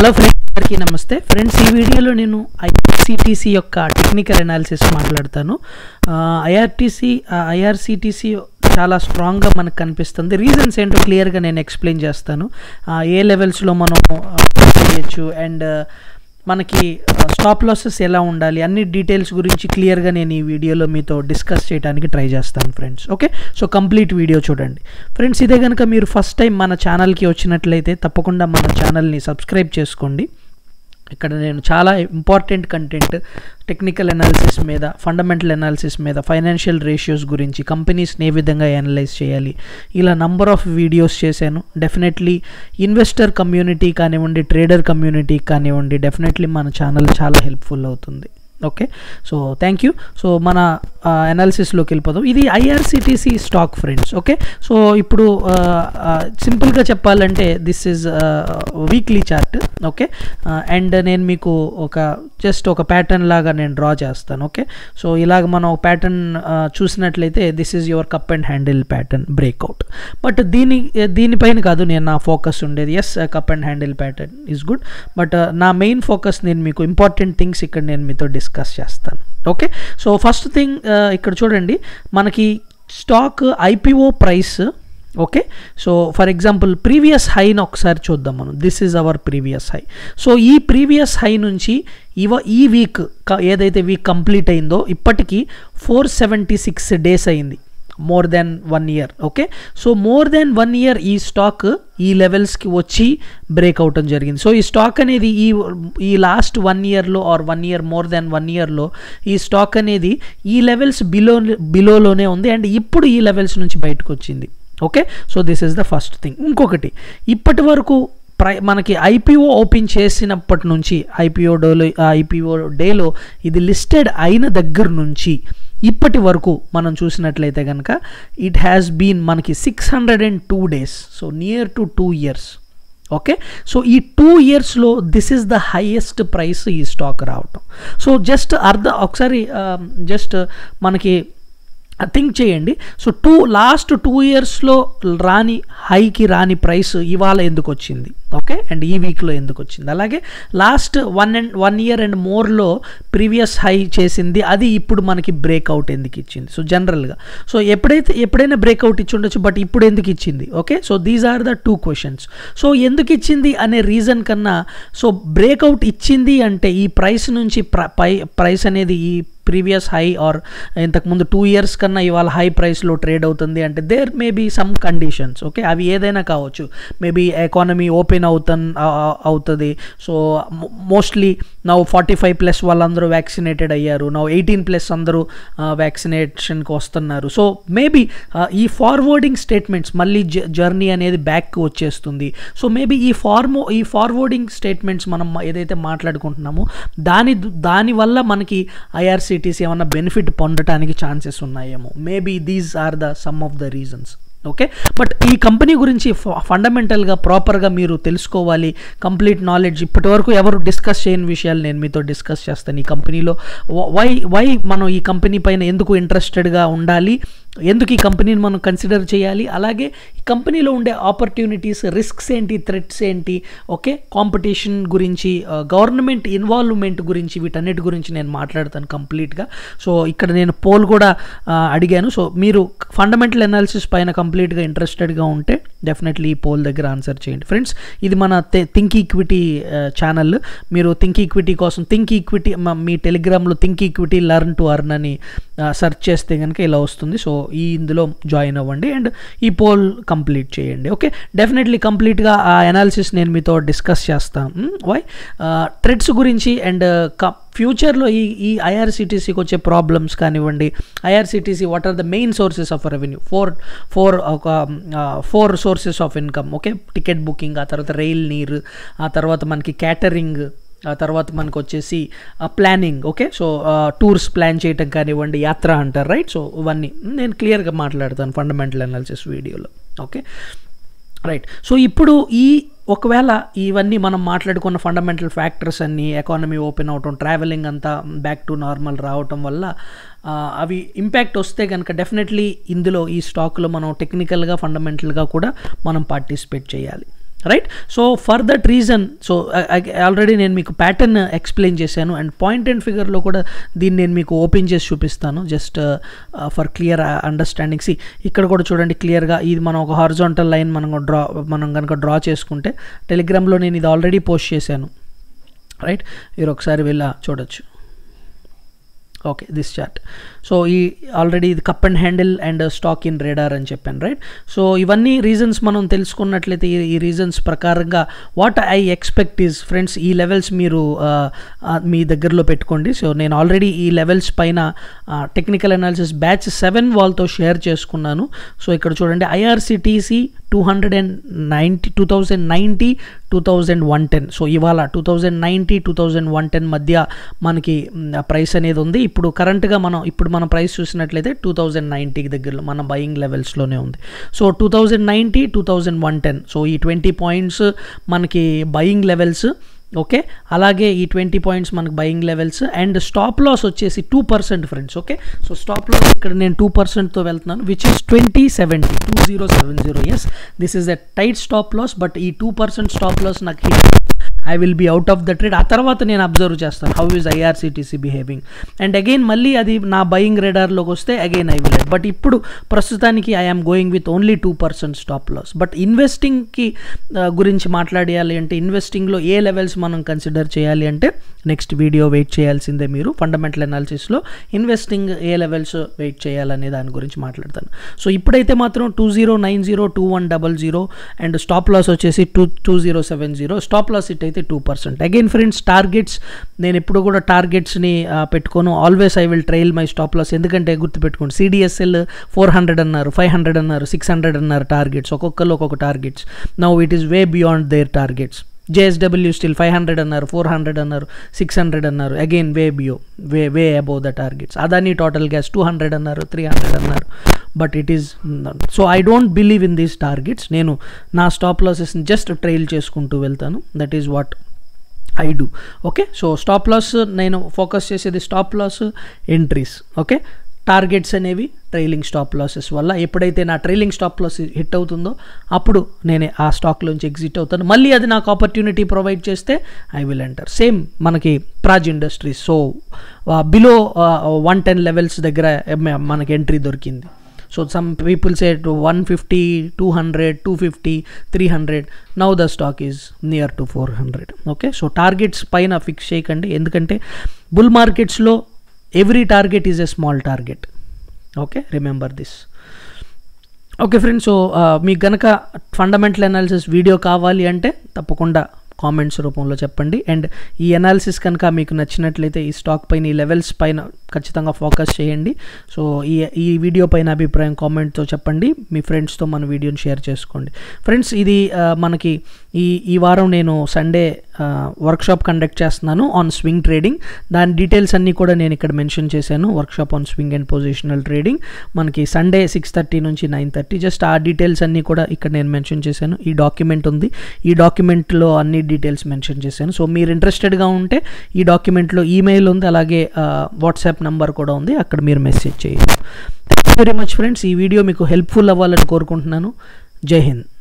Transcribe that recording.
hello friends అందరికీ నమస్తే friends ఈ వీడియోలో నేను ఐఆర్సిటీసీ యొక్క టెక్నికల్ అనాలిసిస్ మాట్లాడతాను ఐఆర్టీసీ ఐఆర్సిటీసీ చాలా స్ట్రాంగ్గా మనకు కనిపిస్తుంది రీజన్స్ ఏంటో క్లియర్గా నేను ఎక్స్ప్లెయిన్ చేస్తాను ఆ, ఏ లెవెల్స్లో మనం చేయొచ్చు అండ్ మనకి స్టాప్ లాసెస్ ఎలా ఉండాలి అన్ని డీటెయిల్స్ గురించి క్లియర్గా నేను ఈ వీడియోలో మీతో డిస్కస్ చేయడానికి ట్రై చేస్తాను friends okay so complete video చూడండి ఫ్రెండ్స్ ఇదే కనుక మీరు ఫస్ట్ టైం మన ఛానల్కి వచ్చినట్లయితే తప్పకుండా మన ఛానల్ని సబ్స్క్రైబ్ చేసుకోండి ఇక్కడ నేను చాలా ఇంపార్టెంట్ కంటెంట్ టెక్నికల్ అనాలిసిస్ మీద ఫండమెంటల్ అనాలిసిస్ మీద ఫైనాన్షియల్ రేషియోస్ గురించి కంపెనీస్ని ఏ విధంగా అనలైజ్ చేయాలి ఇలా నంబర్ ఆఫ్ వీడియోస్ చేశాను డెఫినెట్లీ ఇన్వెస్టర్ కమ్యూనిటీ కానివ్వండి ట్రేడర్ కమ్యూనిటీ కానివ్వండి డెఫినెట్లీ మన ఛానల్ చాలా హెల్ప్ఫుల్ అవుతుంది okay so thank you so మన అనాలిసిస్లోకి వెళ్ళిపోదాం ఇది IRCTC stock friends okay so ఇప్పుడు సింపుల్గా చెప్పాలంటే this is weekly chart okay and నేను మీకు ఒక జస్ట్ ఒక ప్యాటర్న్ లాగా నేను డ్రా చేస్తాను ఓకే సో ఇలాగ మనం ఒక ప్యాటర్న్ చూసినట్లయితే this is your cup and handle pattern breakout but దీని దీనిపైన కాదు నేను నా ఫోకస్ ఉండేది yes cup and handle pattern is good but నా మెయిన్ ఫోకస్ నేను మీకు ఇంపార్టెంట్ థింగ్స్ ఇక్కడ నేను మీతో డిస్కస్ చేస్తాను ఓకే సో ఫస్ట్ థింగ్ ఇక్కడ చూడండి మనకి stock IPO price okay so for example previous హైని ఒకసారి చూద్దాం మనం this is our previous high so ఈ ప్రీవియస్ హై నుంచి ఇవ ఈ వీక్ ఏదైతే వీక్ కంప్లీట్ అయిందో ఇప్పటికీ ఫోర్ సెవెంటీ సిక్స్ డేస్ అయింది more than one year okay so more than one year ఈ స్టాక్ ఈ లెవెల్స్కి వచ్చి బ్రేక్ అవటం జరిగింది సో ఈ స్టాక్ అనేది ఈ ఈ లాస్ట్ వన్ ఇయర్లో or one year more than one ఇయర్లో ఈ స్టాక్ అనేది ఈ లెవెల్స్ బిలో బిలోలోనే ఉంది అండ్ ఇప్పుడు ఈ లెవెల్స్ నుంచి బయటకు వచ్చింది okay so this is the first thing ఇంకొకటి ఇప్పటి వరకు ప్రై మనకి ఐపీఓ ఓపెన్ చేసినప్పటి నుంచి ఐపీఓ డోలో ఐపీఓ డేలో ఇది లిస్టెడ్ అయిన దగ్గర నుంచి ఇప్పటి వరకు మనం చూసినట్లయితే కనుక ఇట్ హ్యాస్ బీన్ మనకి six hundred and two days so near to two years okay so ఈ టూ ఇయర్స్లో this is the highest price ఈ స్టాక్ రావటం సో జస్ట్ అర్ధ ఒకసారి జస్ట్ మనకి థింక్ చేయండి సో టూ లాస్ట్ టూ ఇయర్స్లో రాని హైకి రాని ప్రైస్ ఇవాళ ఎందుకు వచ్చింది ఓకే అండ్ ఈ వీక్లో ఎందుకు వచ్చింది అలాగే last one and one year and మోర్లో ప్రీవియస్ హై చేసింది అది ఇప్పుడు మనకి బ్రేక్అవుట్ ఎందుకు ఇచ్చింది సో జనరల్గా సో ఎప్పుడైతే ఎప్పుడైనా బ్రేక్అవుట్ ఇచ్చి ఉండొచ్చు బట్ ఇప్పుడు ఎందుకు ఇచ్చింది okay so these are the two questions so ఎందుకు ఇచ్చింది అనే రీజన్ కన్నా సో బ్రేక్అవుట్ ఇచ్చింది అంటే ఈ ప్రైస్ నుంచి పై ప్రైస్ అనేది ఈ ప్రీవియస్ హై ఆర్ ఇంతకుముందు టూ ఇయర్స్ కన్నా ఇవాళ హై ప్రైస్లో ట్రేడ్ అవుతుంది అంటే there may be some conditions okay అవి ఏదైనా కావచ్చు మేబీ ఎకానమీ ఓపెన్ అవుతన్ అవుతుంది సో మోస్ట్లీ నవ్వు ఫార్టీ ఫైవ్ ప్లస్ వాళ్ళందరూ వ్యాక్సినేటెడ్ అయ్యారు నవ్వు ఎయిటీన్ ప్లస్ అందరూ వ్యాక్సినేషన్కి వస్తున్నారు సో మేబీ ఈ ఫార్వర్డింగ్ స్టేట్మెంట్స్ మళ్ళీ జర్నీ అనేది బ్యాక్ వచ్చేస్తుంది సో మేబీ ఈ ఫార్మో ఈ ఫార్వర్డింగ్ స్టేట్మెంట్స్ మనం ఏదైతే మాట్లాడుకుంటున్నామో దాని దానివల్ల మనకి ఐఆర్సీ సిటీస్ ఏమన్నా బెనిఫిట్ పొందడానికి ఛాన్సెస్ ఉన్నాయేమో maybe these are the some of the reasons okay but ఈ కంపెనీ గురించి ఫండమెంటల్గా ప్రాపర్గా మీరు తెలుసుకోవాలి కంప్లీట్ నాలెడ్జ్ ఇప్పటి వరకు ఎవరు డిస్కస్ చేయని విషయాలు నేను మీతో డిస్కస్ చేస్తాను ఈ కంపెనీలో వై వై మనం ఈ కంపెనీ పైన ఎందుకు ఇంట్రెస్టెడ్గా ఉండాలి ఎందుకు ఈ కంపెనీని మనం కన్సిడర్ చేయాలి అలాగే ఈ కంపెనీలో ఉండే ఆపర్చునిటీస్ రిస్క్స్ ఏంటి థ్రెట్స్ ఏంటి ఓకే కాంపిటీషన్ గురించి గవర్నమెంట్ ఇన్వాల్వ్మెంట్ గురించి వీటన్నిటి గురించి నేను మాట్లాడతాను కంప్లీట్గా సో ఇక్కడ నేను పోల్ కూడా అడిగాను సో మీరు ఫండమెంటల్ అనాలిసిస్ పైన కంప్లీట్గా ఇంట్రెస్టెడ్గా ఉంటే డెఫినెట్లీ ఈ పోల్ దగ్గర ఆన్సర్ చేయండి ఫ్రెండ్స్ ఇది మన థింక్ ఈక్విటీ ఛానల్ మీరు థింక్ ఈక్విటీ కోసం థింక్ ఈక్విటీ మీ టెలిగ్రామ్లో think equity learn to earn అని సెర్చ్ చేస్తే కనుక ఇలా వస్తుంది సో ఈ ఇందులో జాయిన్ అవ్వండి అండ్ ఈ పోల్ కంప్లీట్ చేయండి ఓకే డెఫినెట్లీ కంప్లీట్గా ఆ అనాలిసిస్ నేను మీతో డిస్కస్ చేస్తాను వై ట్రెడ్స్ గురించి అండ్ ఫ్యూచర్లో ఈ ఈ ఐఆర్సిటీసీకి వచ్చే ప్రాబ్లమ్స్ కానివ్వండి IRCTC what are the main sources of revenue four four ఒక four sources of income okay ticket booking ఆ తర్వాత రైల్ నీరు ఆ తర్వాత మనకి క్యాటరింగ్ ఆ తర్వాత మనకు వచ్చేసి planning okay so tours plan చేయటం కానివ్వండి యాత్ర అంటారు రైట్ సో ఇవన్నీ నేను క్లియర్గా మాట్లాడతాను ఫండమెంటల్ అనాలిసిస్ వీడియోలో ఓకే రైట్ సో ఇప్పుడు ఈ ఒకవేళ ఇవన్నీ మనం మాట్లాడుకున్న ఫండమెంటల్ ఫ్యాక్టర్స్ అన్నీ ఎకానమీ ఓపెన్ అవటం ట్రావెలింగ్ అంతా బ్యాక్ టు నార్మల్ రావటం వల్ల అవి ఇంపాక్ట్ వస్తే కనుక డెఫినెట్లీ ఇందులో ఈ స్టాక్లో మనం టెక్నికల్గా ఫండమెంటల్గా కూడా మనం పార్టిసిపేట్ చేయాలి right so for that reason so already నేను మీకు ప్యాటర్న్ ఎక్స్ప్లెయిన్ చేశాను అండ్ పాయింట్ అండ్ ఫిగర్లో కూడా దీన్ని నేను మీకు ఓపెన్ చేసి చూపిస్తాను just for clear understanding see ఇక్కడ కూడా చూడండి క్లియర్గా ఇది మనం ఒక హారిజాంటల్ లైన్ మనం డ్రా మనం కనుక డ్రా చేసుకుంటే టెలిగ్రామ్లో నేను ఇది ఆల్రెడీ పోస్ట్ చేశాను రైట్ మీరు ఒకసారి వెళ్ళి చూడొచ్చు ఓకే దిస్ చార్ట్ సో ఈ ఆల్రెడీ ఇది cup and handle and stock in radar అని చెప్పాను రైట్ సో ఇవన్నీ రీజన్స్ మనం తెలుసుకున్నట్లయితే ఈ ఈ రీజన్స్ ప్రకారంగా what I expect is friends ఈ లెవెల్స్ మీరు మీ దగ్గరలో పెట్టుకోండి సో నేను ఆల్రెడీ ఈ లెవెల్స్ పైన టెక్నికల్ అనాలిసిస్ బ్యాచ్ సెవెన్ వాళ్ళతో షేర్ చేసుకున్నాను సో ఇక్కడ చూడండి IRCTC two hundred and ninety two thousand ninety two thousand one ten so ఇవాళ two thousand ninety two thousand one ten మధ్య మనకి ప్రైస్ అనేది ఉంది ఇప్పుడు కరెంట్గా మనం ఇప్పుడు మన ప్రైస్ చూసినట్లయితే టూ థౌజండ్ నైంటీకి దగ్గరలో మన బయింగ్ లెవెల్స్లోనే ఉంది so two thousand ninety two thousand one ten so ఈ ట్వంటీ పాయింట్స్ మనకి బయింగ్ లెవెల్స్ ఓకే అలాగే ఈ ట్వంటీ పాయింట్స్ మనకు buying levels and stop loss వచ్చేసి two percent friends okay so stop loss ఇక్కడ నేను టూ పర్సెంట్తో వెళ్తున్నాను which is twenty seventy two zero seven zero as this is a tight stop loss but ఈ two percent stop loss నాకు hit I will be out of the trade ఆ తర్వాత నేను observe చేస్తాను how is IRCTC behaving and again మళ్ళీ అది నా buying రేడార్లోకి వస్తే అగైన్ ఐ విల్ బట్ ఇప్పుడు ప్రస్తుతానికి I'm going with only two percent stop loss but ఇన్వెస్టింగ్కి గురించి మాట్లాడేయాలి అంటే ఇన్వెస్టింగ్లో ఏ లెవెల్స్ మనం కన్సిడర్ చేయాలి అంటే నెక్స్ట్ వీడియో వెయిట్ చేయాల్సిందే మీరు ఫండమెంటల్ అనాలిసిస్లో ఇన్వెస్టింగ్ ఏ లెవెల్స్ వెయిట్ చేయాలనే దాని గురించి మాట్లాడతాను సో ఇప్పుడైతే మాత్రం two zero nine zero two one double zero and stop loss వచ్చేసి two two zero seven zero stop loss it అయితే two percent again friends targets నేను ఎప్పుడు కూడా టార్గెట్స్ని పెట్టుకోను always I will trail my stop loss ఎందుకంటే గుర్తుపెట్టుకోండి CDSL four hundred అన్నారు ఫైవ్ హండ్రెడ్ అన్నారు సిక్స్ హండ్రెడ్ అన్నారు టార్గెట్స్ ఒక్కొక్కరు ఒక్కొక్క targets now it is way beyond their targets JSW still five hundred అన్నారు ఫోర్ హండ్రెడ్ అన్నారు సిక్స్ హండ్రెడ్ అన్నారు అగైన్ వే బియో way way above the targets Adani total gas two hundred అన్నారు three hundred అన్నారు but it is so I don't believe in these targets నేను నా stop లాసెస్ని just trail చేసుకుంటూ వెళ్తాను that is what I do okay so stop loss నేను focus చేసేది stop loss entries okay targets అనేవి ట్రైలింగ్ స్టాప్ లాసెస్ వల్ల ఎప్పుడైతే నా ట్రైలింగ్ స్టాప్ లాస్ హిట్ అవుతుందో అప్పుడు నేను ఆ స్టాక్లోంచి ఎగ్జిట్ అవుతాను మళ్ళీ అది నాకు ఆపర్చునిటీ ప్రొవైడ్ చేస్తే ఐ విల్ ఎంటర్ సేమ్ మనకి Praj industries so below one ten levels దగ్గర మనకి ఎంట్రీ దొరికింది so some people say one fifty two hundred two fifty three hundred now the stock is near to four hundred okay so targets పైన fix చేయకండి ఎందుకంటే bull మార్కెట్స్లో every target is a small target okay remember this okay friends so మీకు గనక fundamental analysis video కావాలి అంటే తప్పకుండా comments రూపంలో చెప్పండి అండ్ ఈ అనాలిసిస్ కనుక మీకు నచ్చినట్లయితే ఈ స్టాక్ పైన ఈ లెవెల్స్ పైన ఖచ్చితంగా ఫోకస్ చేయండి సో ఈ ఈ వీడియో పైన అభిప్రాయం కామెంట్తో చెప్పండి మీ ఫ్రెండ్స్తో మన వీడియోని షేర్ చేసుకోండి ఫ్రెండ్స్ ఇది మనకి ఈ ఈ వారం నేను సండే వర్క్షాప్ కండక్ట్ చేస్తున్నాను ఆన్ స్వింగ్ ట్రేడింగ్ దాని డీటెయిల్స్ అన్నీ కూడా నేను ఇక్కడ మెన్షన్ చేశాను workshop on swing and positional trading మనకి సండే సిక్స్ థర్టీ నుంచి నైన్ థర్టీ జస్ట్ ఆ డీటెయిల్స్ అన్నీ కూడా ఇక్కడ నేను మెన్షన్ చేశాను ఈ డాక్యుమెంట్ ఉంది ఈ డాక్యుమెంట్లో అన్ని డీటెయిల్స్ మెన్షన్ చేశాను సో మీరు ఇంట్రెస్టెడ్గా ఉంటే ఈ డాక్యుమెంట్లో ఈమెయిల్ ఉంది అలాగే వాట్సాప్ నంబర్ కూడా ఉంది అక్కడ మీరు మెసేజ్ చేయండి thank you very much friends ఈ వీడియో మీకు హెల్ప్ఫుల్ అవ్వాలని కోరుకుంటున్నాను జై హింద్